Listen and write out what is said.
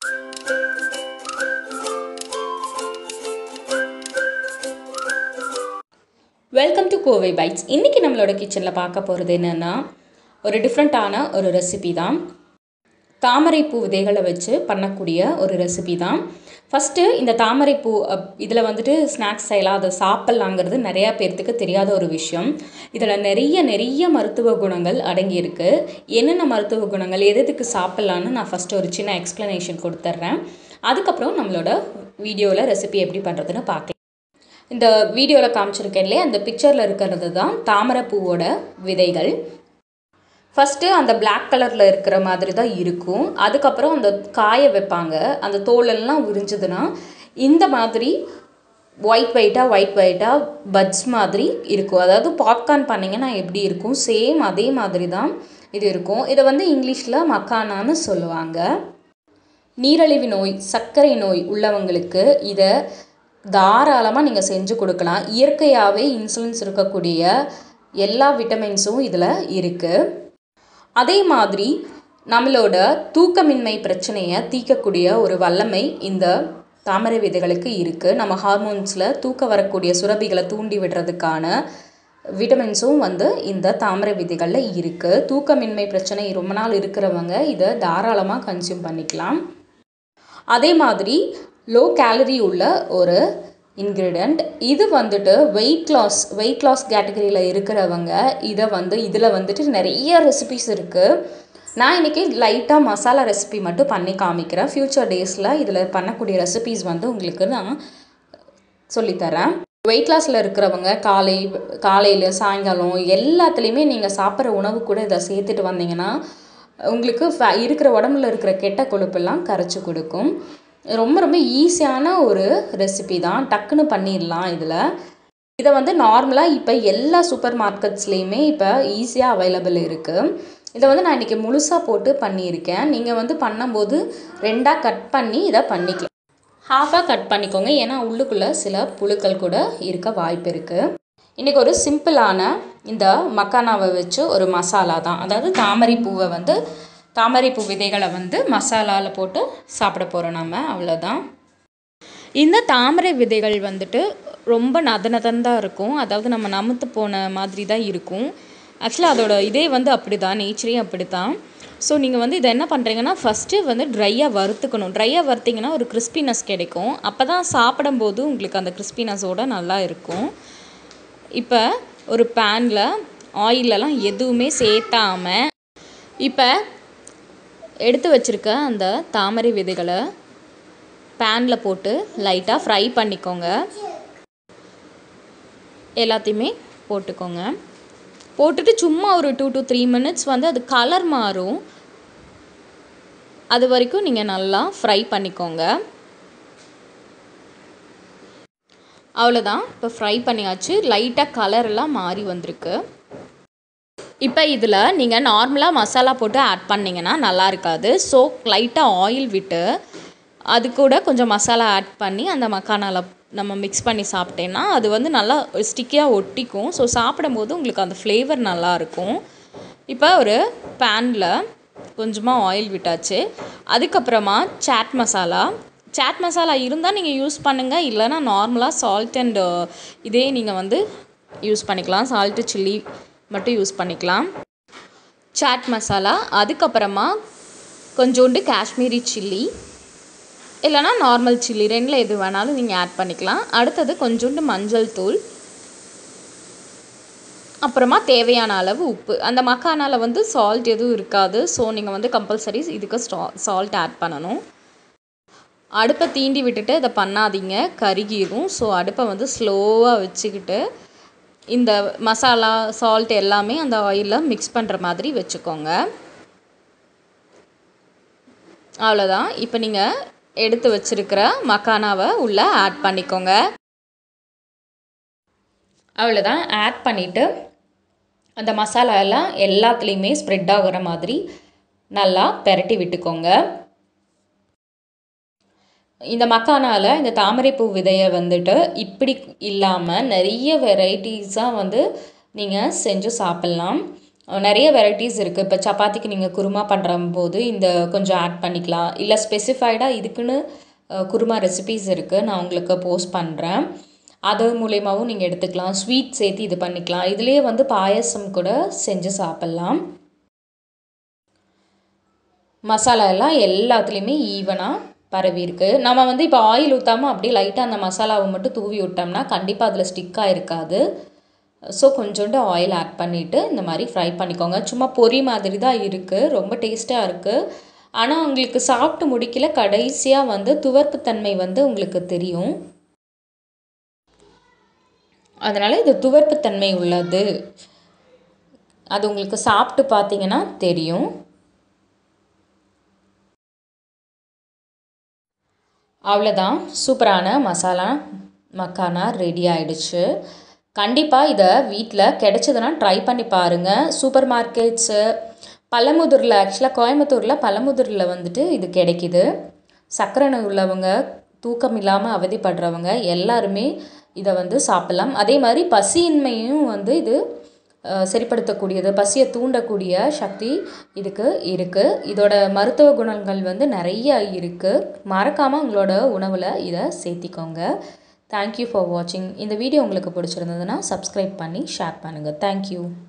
welcome to Kovai bytes இன்றைக்கி நம்மளோட கிச்சனில் பார்க்க போகிறது என்னென்னா ஒரு டிஃப்ரெண்ட்டான ஒரு ரெசிபி தான் தாமரைப்பூ விதைகளை வச்சு பண்ணக்கூடிய ஒரு ரெசிபி தான் ஃபஸ்ட்டு இந்த தாமரைப்பூ இதில் வந்துட்டு ஸ்நாக்ஸ் ஸ்டைலாக அதை சாப்பிட்லாங்கிறது நிறையா பேர்த்துக்கு தெரியாத ஒரு விஷயம் இதில் நிறைய நிறைய மருத்துவ குணங்கள் அடங்கியிருக்கு என்னென்ன மருத்துவ குணங்கள் எது எதுக்கு சாப்பிட்லான்னு நான் ஃபஸ்ட்டு ஒரு சின்ன எக்ஸ்ப்ளனேஷன் கொடுத்துட்றேன் அதுக்கப்புறம் நம்மளோட வீடியோவில் ரெசிபி எப்படி பண்ணுறதுன்னு பார்க்கலாம் இந்த வீடியோவில் காமிச்சிருக்கேன் இல்லையா அந்த பிக்சரில் இருக்கிறது தான் தாமரைப்பூவோட விதைகள் ஃபஸ்ட்டு அந்த பிளாக் கலரில் இருக்கிற மாதிரி தான் இருக்கும் அதுக்கப்புறம் அந்த காய வைப்பாங்க அந்த தோலெல்லாம் உறிஞ்சதுன்னா இந்த மாதிரி ஒயிட் ஒயிட்டாக ஒயிட் ஒயிட்டாக பட்ஸ் மாதிரி இருக்கும் அதாவது பாப்கார்ன் பண்ணிங்கன்னா எப்படி இருக்கும் சேம் அதே மாதிரி தான் இது இருக்கும் இதை வந்து இங்கிலீஷில் மக்கானான்னு சொல்லுவாங்க நீரழிவு நோய் சர்க்கரை நோய் உள்ளவங்களுக்கு இதை தாராளமாக நீங்கள் செஞ்சு கொடுக்கலாம் இயற்கையாகவே இன்சுலின்ஸ் இருக்கக்கூடிய எல்லா விட்டமின்ஸும் இதில் இருக்குது அதே மாதிரி நம்மளோட தூக்கமின்மை பிரச்சனையை தீர்க்கக்கூடிய ஒரு வல்லமை இந்த தாமரை விதைகளுக்கு இருக்குது நம்ம ஹார்மோன்ஸில் தூக்க வரக்கூடிய சுரபிகளை தூண்டி விடுறதுக்கான விட்டமின்ஸும் வந்து இந்த தாமரை விதைகளில் இருக்குது தூக்கமின்மை பிரச்சனை ரொம்ப நாள் இருக்கிறவங்க இதை தாராளமாக கன்சியூம் பண்ணிக்கலாம் அதே மாதிரி லோ கேலரி உள்ள ஒரு இன்க்ரீடியண்ட் இது வந்துட்டு வெயிட் லாஸ் வெயிட் லாஸ் கேட்டகரியில் இருக்கிறவங்க இதை வந்து இதில் வந்துட்டு நிறைய ரெசிபிஸ் இருக்குது நான் இன்றைக்கி லைட்டாக மசாலா ரெசிபி மட்டும் பண்ணி காமிக்கிறேன் ஃப்யூச்சர் டேஸில் இதில் பண்ணக்கூடிய ரெசிபிஸ் வந்து உங்களுக்கு நான் சொல்லித்தரேன் வெயிட் லாஸில் இருக்கிறவங்க காலை காலையில் சாயங்காலம் எல்லாத்துலேயுமே நீங்கள் சாப்பிட்ற உணவு கூட இதை சேர்த்துட்டு வந்தீங்கன்னா உங்களுக்கு ஃப இருக்கிற உடம்புல இருக்கிற கெட்ட கொழுப்பெல்லாம் கரைச்சி கொடுக்கும் ரொம்ப ரொம்ப ஈஸியான ஒரு ரெசிபி தான் டக்குன்னு பண்ணிடலாம் இதில் இதை வந்து நார்மலாக இப்போ எல்லா சூப்பர் மார்க்கெட்ஸ்லேயுமே இப்போ ஈஸியாக அவைலபிள் இருக்குது இதை வந்து நான் இன்றைக்கி முழுசாக போட்டு பண்ணியிருக்கேன் நீங்கள் வந்து பண்ணும்போது ரெண்டாக கட் பண்ணி இதை பண்ணிக்கலாம் ஹாஃபாக கட் பண்ணிக்கோங்க ஏன்னா உள்ளுக்குள்ளே சில புழுக்கள் கூட இருக்க வாய்ப்பு இருக்குது இன்றைக்கி ஒரு சிம்பிளான இந்த மக்கானாவை வச்சு ஒரு மசாலா தான் அதாவது தாமரை பூவை வந்து தாமரைப்பூ விதைகளை வந்து மசாலாவில் போட்டு சாப்பிட போகிறோம் நம்ம அவ்வளோதான் இந்த தாமரை விதைகள் வந்துட்டு ரொம்ப நத நதந்தான் இருக்கும் அதாவது நம்ம நமுத்து போன மாதிரி தான் இருக்கும் ஆக்சுவலாக அதோட இதே வந்து அப்படி தான் நேச்சரே அப்படி தான் ஸோ நீங்கள் வந்து இதை என்ன பண்ணுறீங்கன்னா ஃபஸ்ட்டு வந்து ட்ரையாக வறுத்துக்கணும் ட்ரையாக வறுத்திங்கன்னா ஒரு கிறிஸ்பினஸ் கிடைக்கும் அப்போ தான் சாப்பிடும்போது உங்களுக்கு அந்த கிறிஸ்பினஸோடு நல்லா இருக்கும் இப்போ ஒரு பேனில் ஆயிலெல்லாம் எதுவுமே சேர்த்தாமல் இப்போ எடுத்து வச்சுருக்க அந்த தாமரை விதைகளை பேனில் போட்டு லைட்டாக ஃப்ரை பண்ணிக்கோங்க எல்லாத்தையுமே போட்டுக்கோங்க போட்டுட்டு சும்மா ஒரு டூ டு த்ரீ மினிட்ஸ் வந்து அது கலர் மாறும் அது வரைக்கும் நீங்கள் நல்லா ஃப்ரை பண்ணிக்கோங்க அவ்வளோதான் இப்போ ஃப்ரை பண்ணியாச்சு லைட்டாக கலரெல்லாம் மாறி வந்திருக்கு இப்போ இதில் நீங்கள் நார்மலாக மசாலா போட்டு ஆட் பண்ணிங்கன்னா நல்லா இருக்காது ஸோ லைட்டாக ஆயில் விட்டு அது கூட கொஞ்சம் மசாலா ஆட் பண்ணி அந்த மக்கானால நம்ம மிக்ஸ் பண்ணி சாப்பிட்டேன்னா அது வந்து நல்லா ஸ்டிக்கியாக ஒட்டிக்கும் ஸோ சாப்பிடும்போது உங்களுக்கு அந்த ஃப்ளேவர் நல்லாயிருக்கும் இப்போ ஒரு பேனில் கொஞ்சமாக ஆயில் விட்டாச்சு அதுக்கப்புறமா சாட் மசாலா சாட் மசாலா இருந்தால் நீங்கள் யூஸ் பண்ணுங்கள் இல்லைனா நார்மலாக சால்ட் அண்ட் இதே நீங்கள் வந்து யூஸ் பண்ணிக்கலாம் சால்ட்டு சில்லி மட்டும் யூஸ் பண்ணிக்கலாம் சாட் மசாலா அதுக்கப்புறமா கொஞ்சோண்டு காஷ்மீரி சில்லி இல்லைனா நார்மல் சில்லி ரெண்டில் எது வேணாலும் நீங்கள் ஆட் பண்ணிக்கலாம் அடுத்தது கொஞ்சோண்டு மஞ்சள் தூள் அப்புறமா தேவையான அளவு உப்பு அந்த மக்கானால் வந்து சால்ட் எதுவும் இருக்காது ஸோ நீங்கள் வந்து கம்பல்சரி இதுக்கு ஸ்டா சால்ட் ஆட் பண்ணணும் அடுப்பை தீண்டி விட்டுட்டு இதை பண்ணாதீங்க கருகிரும் ஸோ அடுப்பை வந்து ஸ்லோவாக வச்சுக்கிட்டு இந்த மசாலா சால்ட் எல்லாமே அந்த ஆயிலில் மிக்ஸ் பண்ணுற மாதிரி வச்சுக்கோங்க அவ்வளோதான் இப்போ நீங்கள் எடுத்து வச்சுருக்கிற மக்கானாவை உள்ளே ஆட் பண்ணிக்கோங்க அவ்வளோதான் ஆட் பண்ணிவிட்டு அந்த மசாலா எல்லாம் எல்லாத்துலேயுமே ஸ்ப்ரெட் ஆகிற மாதிரி நல்லா பெரட்டி விட்டுக்கோங்க இந்த மக்கானாவில் இந்த தாமரைப்பூ விதையை வந்துட்டு இப்படி இல்லாமல் நிறைய வெரைட்டிஸாக வந்து நீங்கள் செஞ்சு சாப்பிட்லாம் அஹ் நிறைய வெரைட்டிஸ் இருக்குது இப்போ சப்பாத்திக்கு நீங்கள் குருமா பண்ணுற போது இந்த கொஞ்சம் ஆட் பண்ணிக்கலாம் இல்லை ஸ்பெசிஃபைடாக இதுக்குன்னு அஹ், குருமா ரெசிபீஸ் இருக்குது நான் உங்களுக்கு போஸ்ட் பண்ணுறேன் அது மூலயமாவும் நீங்கள் எடுத்துக்கலாம் ஸ்வீட் சேர்த்து இது பண்ணிக்கலாம் இதுலேயே வந்து பாயசம் கூட செஞ்சு சாப்பிட்லாம் மசாலா எல்லாம் எல்லாத்துலேயுமே ஈவனாக பரவி இருக்கு நம்ம வந்து இப்போ ஆயில் ஊற்றாமல் அப்படியே லைட்டாக அந்த மசாலாவை மட்டும் தூவி விட்டோம்னா கண்டிப்பாக அதில் ஸ்டிக்காக இருக்காது ஸோ கொஞ்சோண்டு ஆயில் ஆட் பண்ணிவிட்டு இந்த மாதிரி ஃப்ரை பண்ணிக்கோங்க சும்மா பொரி மாதிரி தான் இருக்குது ரொம்ப டேஸ்ட்டாக இருக்குது ஆனால் உங்களுக்கு சாப்பிட்டு முடிக்கல கடைசியாக வந்து துவர்ப்புத்தன்மை வந்து உங்களுக்கு தெரியும் அதனால் இது துவர்ப்புத்தன்மை உள்ளது அது உங்களுக்கு சாப்பிட்டு பார்த்தீங்கன்னா தெரியும் அவ்வளோதான் சூப்பரான மசாலா மக்கானா ரெடி ஆயிடுச்சு கண்டிப்பாக இதை வீட்டில் கிடைச்சதுன்னா ட்ரை பண்ணி பாருங்கள் சூப்பர் மார்க்கெட்ஸு பழமுதிரில் ஆக்சுவலாக கோயம்புத்தூரில் பழமுதிரில் வந்துட்டு இது கிடைக்கிது சர்க்கரை நோய் உள்ளவங்க தூக்கம் இல்லாமல் அவதிப்படுறவங்க எல்லாருமே இதை வந்து சாப்பிட்லாம் அதே மாதிரி பசியின்மையும் வந்து இது அஹ், சரிப்படுத்தக்கூடியது பசியை தூண்டக்கூடிய சக்தி இதுக்கு இருக்குது இதோட மருத்துவ குணங்கள் வந்து நிறைய இருக்குது மறக்காமல் உங்களோட உணவில் இதை சேர்த்திக்கோங்க தேங்க்யூ ஃபார் வாட்சிங் இந்த வீடியோ உங்களுக்கு பிடிச்சிருந்ததுன்னா சப்ஸ்கிரைப் பண்ணி ஷேர் பண்ணுங்கள் தேங்க்யூ